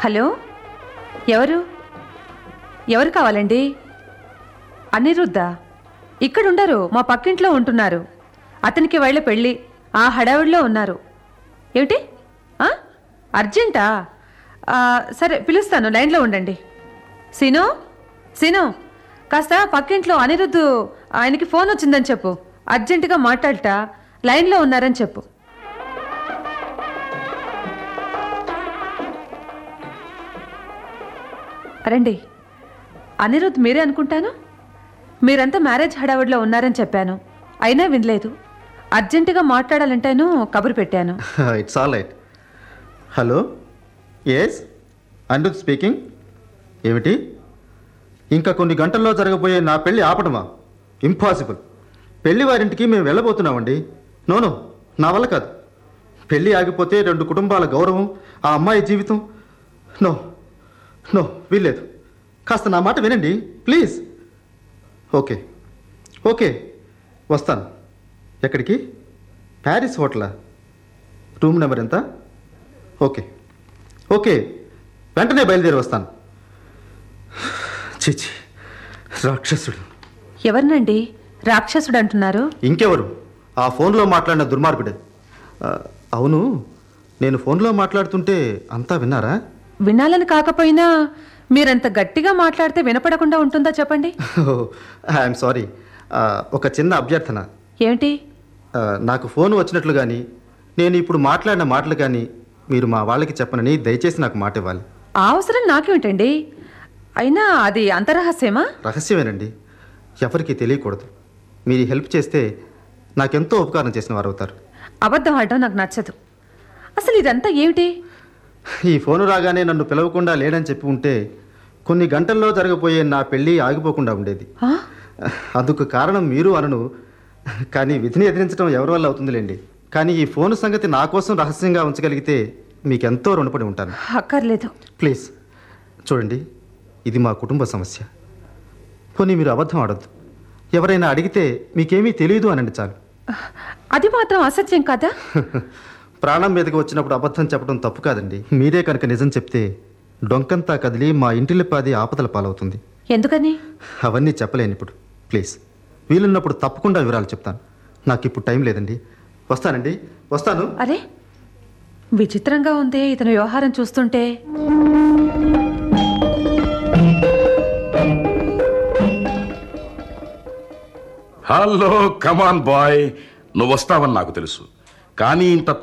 Hello ఎవరు ఎవరు కావాలండి అనిరుద్ధ ఇక్కడుండరు మా పక్కింట్లో ఉంటున్నారు అతనికి వాళ్ళ పెళ్ళి ఆ హడావిడిలో ఉన్నారు ఏమిటి ఆ? అర్జెంటా ఆ, సరే పిలుస్తాను లైన్లో ఉండండి సీను సీను కాస్త పక్కింట్లో అనిరుద్ధు ఆయనకి ఫోన్ వచ్చిందని చెప్పు అర్జెంటుగా మాట్లాడట లైన్లో ఉన్నారని చెప్పు రండి అనిరుద్ధ్ మీరే అనుకుంటాను మీరంతా మ్యారేజ్ హడావుడిలో ఉన్నారని చెప్పాను అయినా వినలేదు అర్జెంటుగా మాట్లాడాలంటేను కబురు పెట్టాను it's all right hello yes Anirudh speaking ఏమిటి ఇంకా కొన్ని గంటల్లో జరగబోయే నా పెళ్ళి ఆపడమా ఇంపాసిబుల్ పెళ్లి వారింటికి మేము వెళ్ళబోతున్నామండి నోనో నా వల్ల కాదు పెళ్ళి ఆగిపోతే రెండు కుటుంబాల గౌరవం ఆ అమ్మాయి జీవితం నో నో వీల్లేదు కాస్త నా మాట వినండి ప్లీజ్ ఓకే ఓకే వస్తాను ఎక్కడికి ప్యారిస్ హోటలా రూమ్ నెంబర్ ఎంత ఓకే ఓకే వెంటనే బయలుదేరి వస్తాను చిచి రాక్షసుడు ఎవరినండి రాక్షసుడు అంటున్నారు ఇంకెవరు ఆ ఫోన్లో మాట్లాడిన దుర్మార్గుడే ఆ, అవును నేను ఫోన్లో మాట్లాడుతుంటే అంతా విన్నారా వినాలని కాకపోయినా మీరంత గట్టిగా మాట్లాడితే వినపడకుండా ఉంటుందా చెప్పండి ఐఎమ్ సారీ ఒక చిన్న అభ్యర్థన ఏమిటి ఆ, నాకు ఫోన్ వచ్చినట్లు కానీ నేను ఇప్పుడు మాట్లాడిన మాటలు కానీ మీరు మా వాళ్ళకి చెప్పనని దయచేసి నాకు మాట ఇవ్వాలి ఆ అవసరం నాకేమిటండి అయినా అది అంతరహస్యమా రహస్యమేనండి ఎవరికి తెలియకూడదు మీరు ఈ హెల్ప్ చేస్తే నాకెంతో ఉపకారం చేసిన వారు అవుతారు అబద్ధం ఆడడం నాకు నచ్చదు అసలు ఇదంతా ఏమిటి ఈ ఫోను రాగానే నన్ను పిలవకుండా లేడని చెప్పి ఉంటే కొన్ని గంటల్లో జరగబోయే నా పెళ్ళి ఆగిపోకుండా ఉండేది ఆ? అందుకు కారణం మీరు అనను కానీ విధిని ఎదిరించడం ఎవరి వల్ల అవుతుందిలేండి కానీ ఈ ఫోన్ సంగతి నా కోసం రహస్యంగా ఉంచగలిగితే మీకెంతో రుణపడి ఉంటాను అక్కర్లేదు ప్లీజ్ చూడండి ఇది మా కుటుంబ సమస్య పోనీ మీరు అబద్ధం ఆడొద్దు ఎవరైనా అడిగితే మీకేమీ తెలియదు అనండి చాలు అది మాత్రం అసత్యం కదా ప్రాణం మీదకి వచ్చినప్పుడు అబద్ధం చెప్పడం తప్పు కాదండి మీరే కనుక నిజం చెప్తే డొంకంతా కదిలి మా ఇంటిల్లిపాది ఆపదల పాలవుతుంది ఎందుకని అవన్నీ చెప్పలేను ఇప్పుడు ప్లీజ్ వీలున్నప్పుడు తప్పకుండా వివరాలు చెప్తాను నాకు ఇప్పుడు టైం లేదండి వస్తానండి వస్తాను అరే విచిత్రంగా ఉంది ఇతని వ్యవహారం చూస్తుంటే హలో కమాన్ బాయ్ నువ్వు వస్తావని నాకు తెలుసు కానీ ఇంత